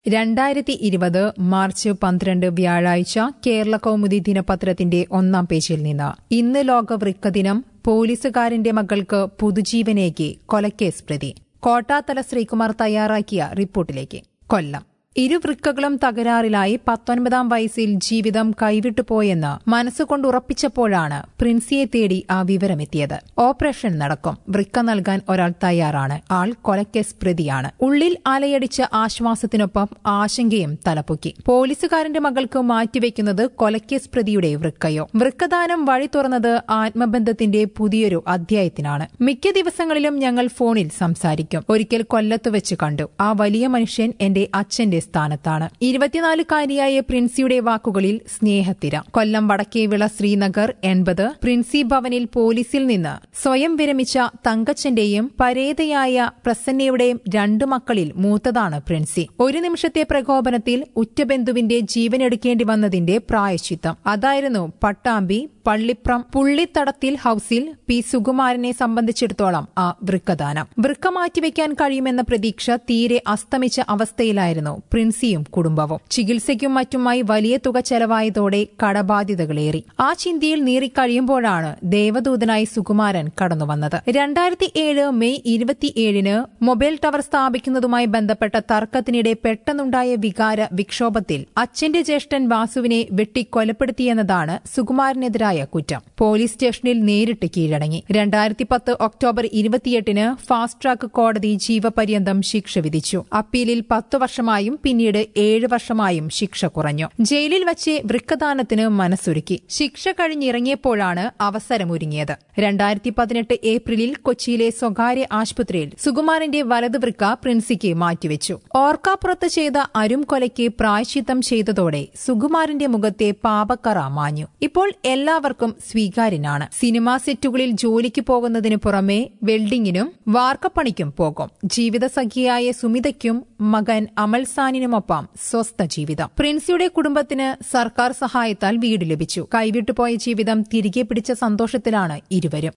രണ്ടായിരത്തി ഇരുപത് മാർച്ച് പന്ത്രണ്ട് വ്യാഴാഴ്ച കേരള കൗമുദി ദിനപത്രത്തിന്റെ ഒന്നാം പേജിൽ നിന്ന് ഇന്ന് ലോക വൃക്ക ദിനം പോലീസുകാരന്റെ മകൾക്ക് പുതുജീവനേകി കൊലക്കേസ് പ്രതി കോട്ടാത്തല ശ്രീകുമാർ തയ്യാറാക്കിയ റിപ്പോർട്ടിലേക്ക് കൊല്ലം ഇരു വൃക്കകളും തകരാറിലായി പത്തൊൻപതാം വയസ്സിൽ ജീവിതം കൈവിട്ടുപോയെന്ന് മനസ്സുകൊണ്ട് ഉറപ്പിച്ചപ്പോഴാണ് പ്രിൻസിയെ തേടി ആ വിവരമെത്തിയത് ഓപ്പറേഷൻ നടക്കും വൃക്ക നൽകാൻ ഒരാൾ തയ്യാറാണ് ആൾ കൊലക്കേസ് പ്രതിയാണ് ഉള്ളിൽ അലയടിച്ച ആശ്വാസത്തിനൊപ്പം ആശങ്കയും തലപ്പൊക്കി പോലീസുകാരന്റെ മകൾക്ക് മാറ്റിവെക്കുന്നത് കൊലക്കേസ് പ്രതിയുടെ വൃക്കയോ വൃക്കദാനം വഴി തുറന്നത് ആത്മബന്ധത്തിന്റെ പുതിയൊരു അധ്യായത്തിനാണ് മിക്ക ദിവസങ്ങളിലും ഞങ്ങൾ ഫോണിൽ സംസാരിക്കും ഒരിക്കൽ കൊല്ലത്ത് വെച്ച് കണ്ടു ആ വലിയ മനുഷ്യൻ എന്റെ അച്ഛന്റെ സ്ഥാനത്താണ് ഇരുപത്തിനാലുകാരിയായ പ്രിൻസിയുടെ വാക്കുകളിൽ സ്നേഹത്തിര കൊല്ലം വടക്കേവിള ശ്രീനഗർ എൺപത് പ്രിൻസി ഭവനിൽ പോലീസിൽ നിന്ന് സ്വയം വിരമിച്ച തങ്കച്ചന്റെയും പരേതയായ പ്രസന്നയുടെയും രണ്ടു മക്കളിൽ മൂത്തതാണ് പ്രിൻസി ഒരു നിമിഷത്തെ പ്രകോപനത്തിൽ ഉറ്റബന്ധുവിന്റെ ജീവനെടുക്കേണ്ടി വന്നതിന്റെ പ്രായശ്ചിത്തം അതായിരുന്നു പട്ടാമ്പി പള്ളിപ്രം പുള്ളിത്തടത്തിൽ ഹൌസിൽ പി സുകുമാരനെ സംബന്ധിച്ചിടത്തോളം ആ വൃക്കദാനം വൃക്ക മാറ്റിവെക്കാൻ കഴിയുമെന്ന പ്രതീക്ഷ തീരെ അസ്തമിച്ച അവസ്ഥയിലായിരുന്നു പ്രിൻസിയും കുടുംബവും ചികിത്സയ്ക്കും മറ്റുമായി വലിയ തുക ചെലവായതോടെ കടബാധ്യതകളേറി ആ ചിന്തയിൽ നീറിക്കഴിയുമ്പോഴാണ് ദേവദൂതനായി സുകുമാരൻ കടന്നുവന്നത് രണ്ടായിരത്തി ഏഴ് മെയ് ഇരുപത്തിയേഴിന് മൊബൈൽ ടവർ സ്ഥാപിക്കുന്നതുമായി ബന്ധപ്പെട്ട തർക്കത്തിനിടെ പെട്ടെന്നുണ്ടായ വികാര വിക്ഷോഭത്തിൽ അച്ഛന്റെ ജ്യേഷ്ഠൻ വാസുവിനെ വെട്ടിക്കൊലപ്പെടുത്തിയെന്നതാണ് സുകുമാരനെതിരായ കുറ്റം പോലീസ് സ്റ്റേഷനിൽ നേരിട്ട് കീഴടങ്ങി രണ്ടായിരത്തി പത്ത് ഒക്ടോബർ ഇരുപത്തിയെട്ടിന് ഫാസ്റ്റ് ട്രാക്ക് കോടതി ജീവപര്യന്തം ശിക്ഷ വിധിച്ചു അപ്പീലിൽ പത്തു വർഷമായും പിന്നീട് ഏഴ് വർഷമായും ശിക്ഷ കുറഞ്ഞു ജയിലിൽ വച്ച് വൃക്കദാനത്തിന് മനസ്സൊരുക്കി ശിക്ഷ കഴിഞ്ഞിറങ്ങിയപ്പോഴാണ് അവസരമൊരുങ്ങിയത് രണ്ടായിരത്തി പതിനെട്ട് ഏപ്രിലിൽ കൊച്ചിയിലെ സ്വകാര്യ ആശുപത്രിയിൽ സുകുമാരന്റെ വലത് വൃക്ക പ്രിൻസിക്ക് മാറ്റിവെച്ചു ഓർക്കാപ്പുറത്ത് ചെയ്ത അരും കൊലയ്ക്ക് പ്രായശ്ചിത്തം ചെയ്തതോടെ സുകുമാരന്റെ മുഖത്തെ പാപക്കറ മാഞ്ഞു ഇപ്പോൾ എല്ലാവർക്കും സ്വീകാര്യനാണ് സിനിമാ സെറ്റുകളിൽ ജോലിക്ക് പോകുന്നതിനു പുറമെ വെൽഡിങ്ങിനും വാർക്കപ്പണിക്കും പോകും ജീവിതസഖിയായ സുമിതയ്ക്കും മകൻ അമൽസാനിനുമൊപ്പം സ്വസ്ഥ ജീവിതം പ്രിൻസിയുടെ കുടുംബത്തിന് സർക്കാർ സഹായത്താൽ വീട് ലഭിച്ചു കൈവിട്ടുപോയ ജീവിതം തിരികെ പിടിച്ച സന്തോഷത്തിലാണ് ഇരുവരും